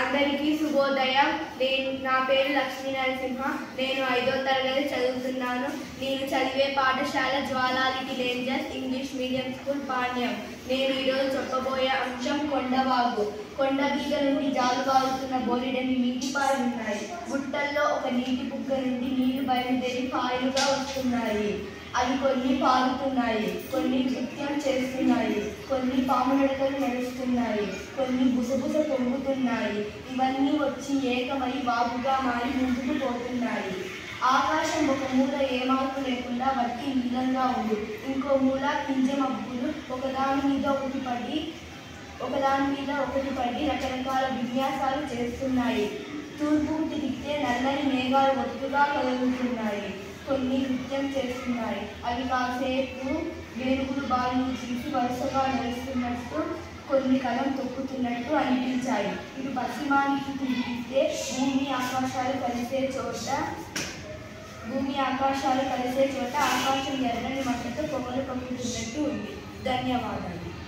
అందరికీ శుభోదయం నేను నా పేరు లక్ష్మీ నరసింహ నేను ఐదో తరగతి చదువుతున్నాను నేను చదివే పాఠశాల జ్వాలాలిటి rangers English medium school Panyam నేను ఈరోజు చెప్పబోయే అంశం కొండవాగు కొండ మీద నుండి జాలువాగుతున్న బోలెడని నీటిపాలు ఉన్నాయి గుట్టల్లో ఒక నీటి బుగ్గ నుండి నీళ్లు బయలుదేరి పాయలుగా వస్తున్నాయి అవి కొన్ని పారుతున్నాయి కొన్ని నృత్యం చేస్తున్నాయి కొన్ని పామునడకలు నడుస్తున్నాయి కొన్ని బుసబుస పొంగుతున్నాయి ఇవన్నీ వచ్చి ఏకమై వాగుగా మారి ముందుకు పోతున్నాయి ఆకాశం ఒక మూల ఏ మార్పు లేకుండా వట్టి నీలంగా ఉంది ఇంకో మూల కింజ మబ్బులు ఒకదాని మీద ఒకటి పడి ఒకదాని మీద ఒకటి పడి రకరకాల విన్యాసాలు చేస్తున్నాయి తూర్పుకు తిరిగితే నల్లని మేఘాలు ఒత్తుగా కదులుతున్నాయి కొన్ని నృత్యం చేస్తున్నాయి అవి కాసేపు వేరుగులు బాలు తీసి వరుసగా నడుస్తున్నట్టు కొన్ని కలం తొక్కుతున్నట్టు అనిపించాయి ఇటు పశ్చిమానికి తిరిగితే భూమి ఆకాశాలు కలిసే చోట భూమి ఆకాశాలు కలిసే చోట ఆకాశం ఎర్రని మట్టతో పొగలు కమ్ముతున్నట్టు ఉంది ధన్యవాదాలు